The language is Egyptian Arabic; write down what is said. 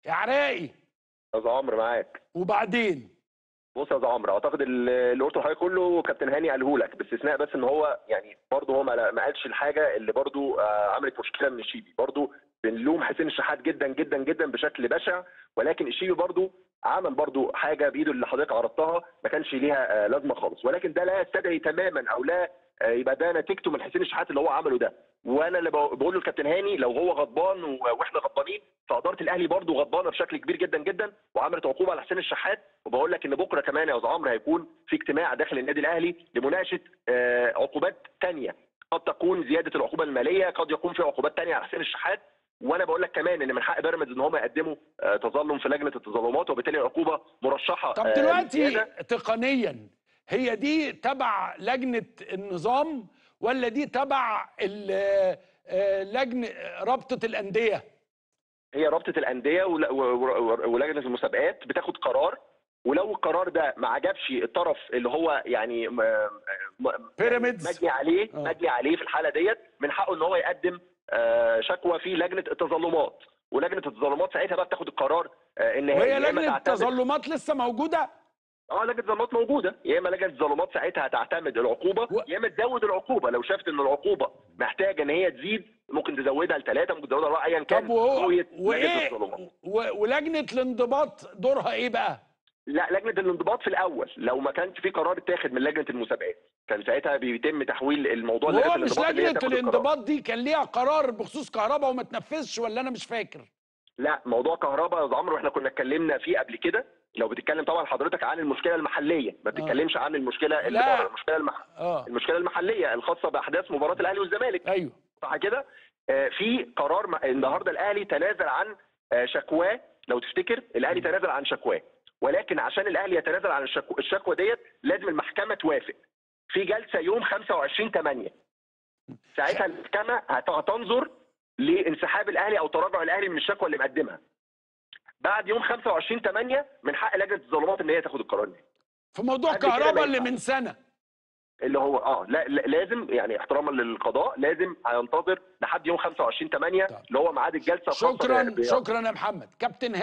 يا عراقي استاذ عمرو معاك وبعدين بص يا استاذ عمرو اعتقد ال- اللي قلته لحضرتك كله كابتن هاني قاله لك باستثناء بس ان هو يعني برضه هو ما ما قالش الحاجه اللي برضه آه، عملت مشكله من الشيبي برضه بنلوم حسين الشحات جدا جدا جدا بشكل بشع ولكن الشيبي برضه عمل برضه حاجه بايده اللي حضرتك عرضتها ما كانش ليها آه، لازمه خالص ولكن ده لا يستدعي تماما او لا آه، يبقى ده نتيجته من حسين الشحات اللي هو عمله ده وانا اللي بقول له الكابتن هاني لو هو غضبان و- واحنا غضبانين فاداره الاهلي برضه غضبانه بشكل كبير جدا جدا وعملت عقوبه على حسين الشحات وبقول لك ان بكره كمان يا استاذ عمرو هيكون في اجتماع داخل النادي الاهلي لمناقشه آه، عقوبات ثانيه قد تكون زياده العقوبه الماليه قد يكون في عقوبات ثانيه على حسين الشحات وانا بقول لك كمان ان من حق بيراميدز ان هم يقدموا آه، تظلم في لجنه التظلمات وبالتالي العقوبه مرشحه طب آه، دلوقتي للزيادة. تقنيا هي دي تبع لجنه النظام ولا دي تبع ال- آه، لجنه رابطه الانديه هي رابطه الانديه ول- و- و- ولجنه المسابقات بتاخد قرار ولو القرار ده ما عجبش الطرف اللي هو يعني م- م- بيراميدز. مجني عليه آه. مجني عليه في الحاله ديت من حقه ان هو يقدم آه، شكوى في لجنه التظلمات ولجنه التظلمات ساعتها بقى بتاخد القرار آه، النهائي وهي يا إما لجنه تعتمد- التظلمات لسه موجوده اه لجنه التظلمات موجوده يا اما لجنه التظلمات ساعتها هتعتمد العقوبه و- يا اما تزود العقوبه لو شافت ان العقوبه محتاجه ان هي تزيد ممكن تزودها لثلاثه ممكن تزودها لأربعة، ايا كان طب وهو رؤيه لجنه وايه التظلمات و- ولجنه الانضباط دورها ايه بقى لا لجنه الانضباط في الاول لو ما كانش في قرار اتاخد من لجنه المسابقات كان ساعتها بيتم تحويل الموضوع وهو لجنه مش الانضباط اللي هي لجنه تاخد القرار. الانضباط دي كان ليها قرار بخصوص كهرباء وما تنفذش ولا انا مش فاكر لا موضوع كهرباء يا أستاذ عمرو احنا كنا اتكلمنا فيه قبل كده لو بتتكلم طبعا حضرتك عن المشكله المحليه ما بتتكلمش عن المشكله اللي لا. بره المشكله المح... اه المشكله المحليه الخاصه باحداث مباراه الاهلي والزمالك ايوه صح كده آه، في قرار م- النهارده الاهلي تنازل عن آه، شكواه لو تفتكر الاهلي تنازل عن شكواه ولكن عشان الاهلي يتنازل عن الشكو... الشكوى ديت لازم المحكمه توافق في جلسه يوم 25 8 ساعتها المحكمه هت- هتنظر لانسحاب الاهلي او تراجع الاهلي من الشكوى اللي مقدمها بعد يوم 25 8 من حق لجنه التظلمات ان هي تاخد القرار ده في موضوع قبل كده ما كهرباء اللي ينفعش. من سنه اللي هو اه لا لا- لازم يعني احتراما للقضاء لازم هينتظر لحد يوم 25 8 طيب. اللي هو ميعاد الجلسه الخاصة شكرا ب- ب- شكرا يا محمد كابتن